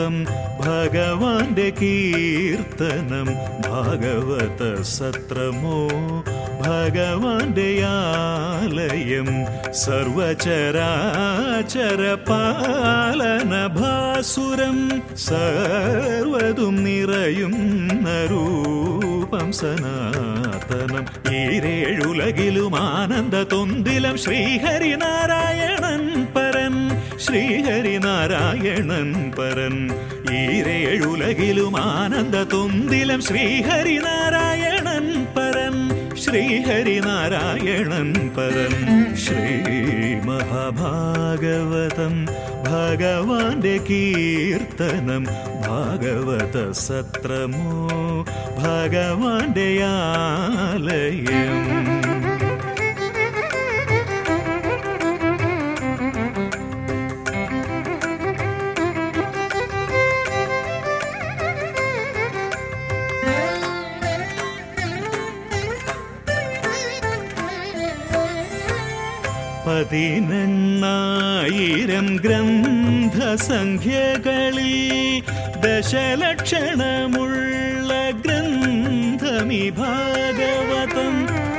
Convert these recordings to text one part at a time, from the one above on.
സർവചരാചരപാലനഭാസുരം ഭഗവാന്റെ കീർത്തനം ഭാഗവത സത്രമോ ഭഗവാന്റെ ആലയം സർവചരാചരപാലനഭാസുരം സർവതും നിറയുന്ന രൂപം സനാതനം ഈരേഴുലകിലും ആനന്ദ തൊന്തിലം ശ്രീഹരിനാരായണൻ പരൻ ശ്രീഹരിനാരായണൻ പരൻ ഈരേഴുലകിലും ആനന്ദ തൊന്തിലം ശ്രീഹരിനാരായണൻ പരൻ ശ്രീഹരിനാരായണൻ പരൻ ശ്രീ മഹാഭാഗവതം ഭഗവാന്റെ കീർത്തനം ഭാഗവത സത്രമോ ഭഗവാന്റെ ആലയം പതിനെണ്ണായിരം ഗ്രന്ഥസംഖ്യകളിൽ ദശലക്ഷണമുള്ള ഗ്രന്ഥമി ഭാഗവതം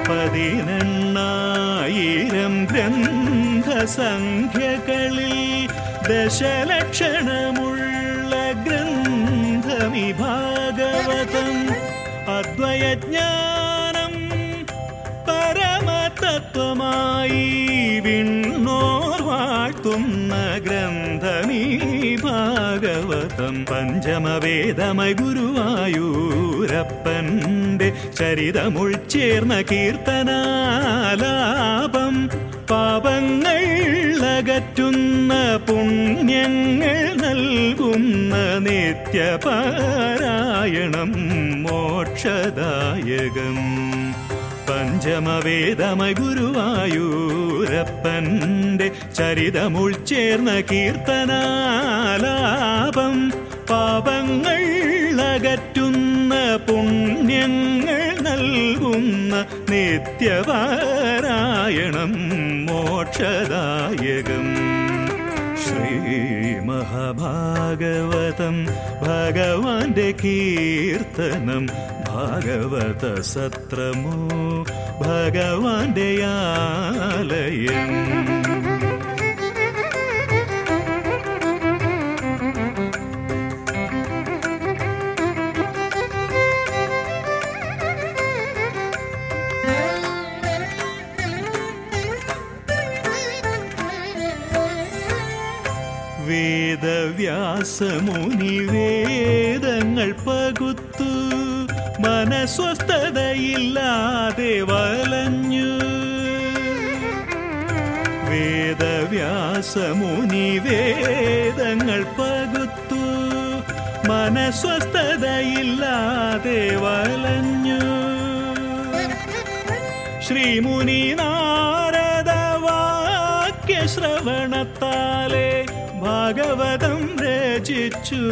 പതിനെണ്ണായിരം ഗ്രന്ഥസംഖ്യകളിൽ ദശലക്ഷണമുള്ള ഗ്രന്ഥമി ഭാഗവതം അദ്വയജ്ഞാനം പരമതത്വമായി വിണ്ണോർ വാഴ്ത്തുന്ന ഗ്രന്ഥമീ ഭാഗവതം പഞ്ചമവേദമയ ഗുരുവായൂരപ്പന്റെ ചരിതമുൾച്ചേർന്ന കീർത്തനാലാപം പാപങ്ങൾ അകറ്റുന്ന പുണ്യങ്ങൾ നൽകുന്ന നിത്യപാരായണം മോക്ഷദായകം പഞ്ചമവേദമയ ഗുരുവായൂരപ്പന്റെ ചരിതമുൾച്ചേർന്ന കീർത്തനാലാപം പാപങ്ങൾ അകറ്റുന്ന പുണ്യങ്ങൾ നൽകുന്ന നിത്യപാരായണം മോക്ഷദായകം ശ്രീ മഹാഭാഗവതം ഭഗവാന്റെ കീർത്തനം ഭാഗവത സത്രമോ ഭഗവാന്റെ ആലയം വേദവ്യാസമുനി വേദങ്ങൾ പകുത്തു മനസ്വസ്ഥതയില്ലാതെ വലഞ്ഞു വേദവ്യാസമുനി വേദങ്ങൾ പകുത്തു മനസ്വസ്ഥതയില്ലാതെ വലഞ്ഞു ശ്രീമുനി നാരദ വാക്യ ശ്രവണത്താലെ ഭാഗവതം രചിച്ചു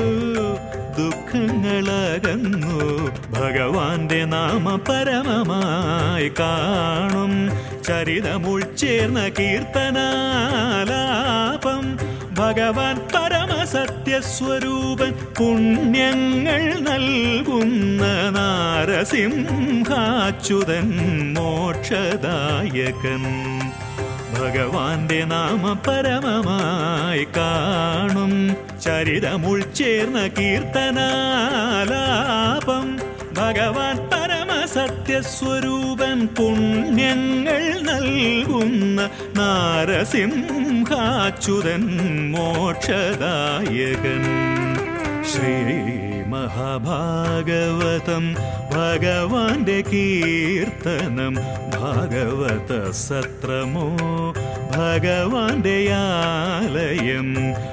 ദുഃഖങ്ങളകന്നു ഭഗവാന്റെ നാമ പരമമായി കാണും ചരിതമുൾച്ചേർന്ന കീർത്തനാലാപം ഭഗവാൻ പരമസത്യസ്വരൂപൻ പുണ്യങ്ങൾ നൽകുന്ന നാരസിംഹാച്യുതൻ മോക്ഷദായകൻ ഭഗവാന്റെ നാമ പരമമായി കാണും ചരിതമുൾച്ചേർന്ന കീർത്തനാലാപം ഭഗവാൻ പരമസത്യസ്വരൂപൻ പുണ്യങ്ങൾ നൽകുന്ന നാരസിംഹാച്യുതൻ മോക്ഷദായകൻ ശ്രീ മഹാഭാഗവതം ഭഗവാന്റെ കീർത്തനം ഭാഗവത സത്രമോ ഭഗവാന്റെ ആലയം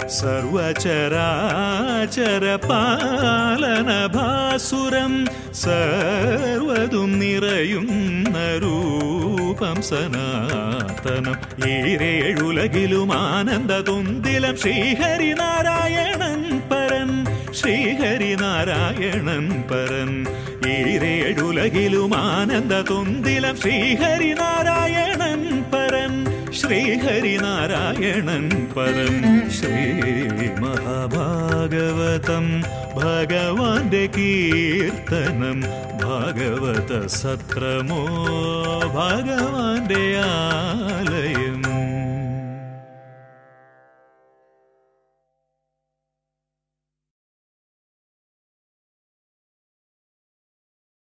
സർവചരാചരപാലനഭാസുരം സർവതും നിറയുന്ന രൂപം സനാതനം ഈരേഴുലകിലും ആനന്ദ തുന്തിലം ശ്രീഹരിനാരായണൻ പരൻ ശ്രീഹരിനാരായണൻ പരൻ ഈരേഴുലകിലും ആനന്ദ തുന്തിലം ശ്രീഹരിനാരായണൻ പരൻ ശ്രീഹരിനാരായണൻ പരം ശ്രീ മഹാഭാഗവതം ഭഗവാന്റെ കീർത്തനം ഭാഗവത സത്രമോ ഭഗവാന്റെ